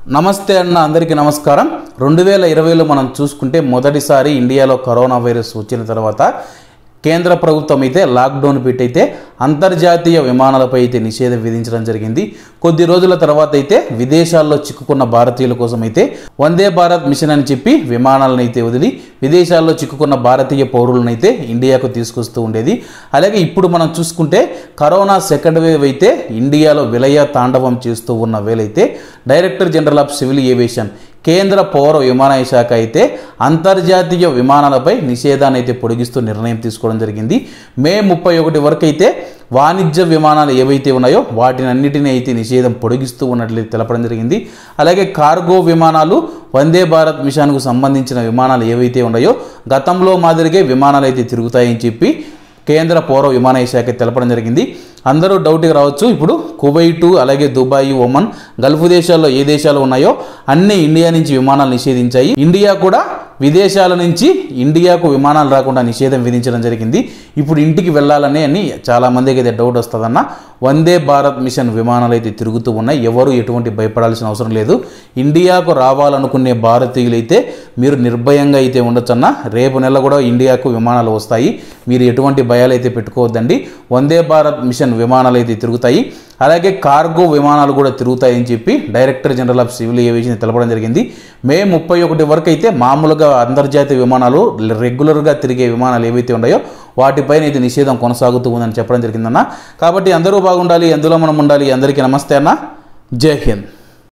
నమస్తే అన్న అందరికీ నమస్కారం రెండు వేల ఇరవైలో మనం చూసుకుంటే మొదటిసారి ఇండియాలో కరోనా వైరస్ వచ్చిన తర్వాత కేంద్ర ప్రభుత్వం అయితే లాక్డౌన్ పెట్టయితే అంతర్జాతీయ విమానాలపై అయితే నిషేధం విధించడం జరిగింది కొద్ది రోజుల తర్వాత అయితే విదేశాల్లో చిక్కుకున్న భారతీయుల కోసం అయితే వందే భారత్ మిషన్ అని చెప్పి విమానాలను అయితే వదిలి విదేశాల్లో చిక్కుకున్న భారతీయ పౌరులను అయితే ఇండియాకు తీసుకొస్తూ ఉండేది అలాగే ఇప్పుడు మనం చూసుకుంటే కరోనా సెకండ్ వేవ్ అయితే ఇండియాలో విలయ తాండవం చేస్తూ ఉన్న వేలైతే director general of civil aviation కేంద్ర పౌర విమానయాన శాఖ అయితే అంతర్జాతీయ విమానాలపై నిషేధాన్ని అయితే పొడిగిస్తూ నిర్ణయం తీసుకోవడం జరిగింది మే ముప్పై ఒకటి వరకు అయితే వాణిజ్య విమానాలు ఏవైతే ఉన్నాయో వాటిని అన్నిటిని అయితే నిషేధం పొడిగిస్తూ ఉన్నట్లు తెలపడం జరిగింది అలాగే కార్గో విమానాలు వందే భారత్ మిషన్కు సంబంధించిన విమానాలు ఏవైతే ఉన్నాయో గతంలో మాదిరిగే విమానాలు అయితే తిరుగుతాయని చెప్పి కేంద్ర పౌర విమానయాన శాఖ తెలపడం జరిగింది అందరూ డౌట్గా రావచ్చు ఇప్పుడు కువైటు అలాగే దుబాయ్ ఒమన్ గల్ఫ్ దేశాల్లో ఏ దేశాలు ఉన్నాయో అన్ని ఇండియా నుంచి విమానాలు నిషేధించాయి ఇండియా కూడా విదేశాల నుంచి ఇండియాకు విమానాలు రాకుండా నిషేధం విధించడం జరిగింది ఇప్పుడు ఇంటికి వెళ్ళాలని అని చాలా మందికి అయితే డౌట్ వస్తుందన్న వందే భారత్ మిషన్ విమానాలు అయితే తిరుగుతూ ఉన్నాయి ఎవరు ఎటువంటి భయపడాల్సిన అవసరం లేదు ఇండియాకు రావాలనుకునే భారతీయులు అయితే మీరు నిర్భయంగా అయితే ఉండొచ్చన్న రేపు నెల కూడా ఇండియాకు విమానాలు వస్తాయి మీరు ఎటువంటి భయాలు అయితే పెట్టుకోవద్దండి వందే భారత్ మిషన్ విమానాలు అయితే తిరుగుతాయి అలాగే కార్గో విమానాలు కూడా తిరుగుతాయని చెప్పి director general of civil aviation తెలపడం జరిగింది మే ముప్పై ఒకటి వరకు అయితే మామూలుగా అంతర్జాతీయ విమానాలు రెగ్యులర్గా తిరిగే విమానాలు ఏవైతే ఉన్నాయో వాటిపైన ఇది నిషేధం కొనసాగుతూ ఉందని చెప్పడం జరిగిందన్న కాబట్టి అందరూ బాగుండాలి అందులో మనం ఉండాలి అందరికీ నమస్తే అన్న జై హింద్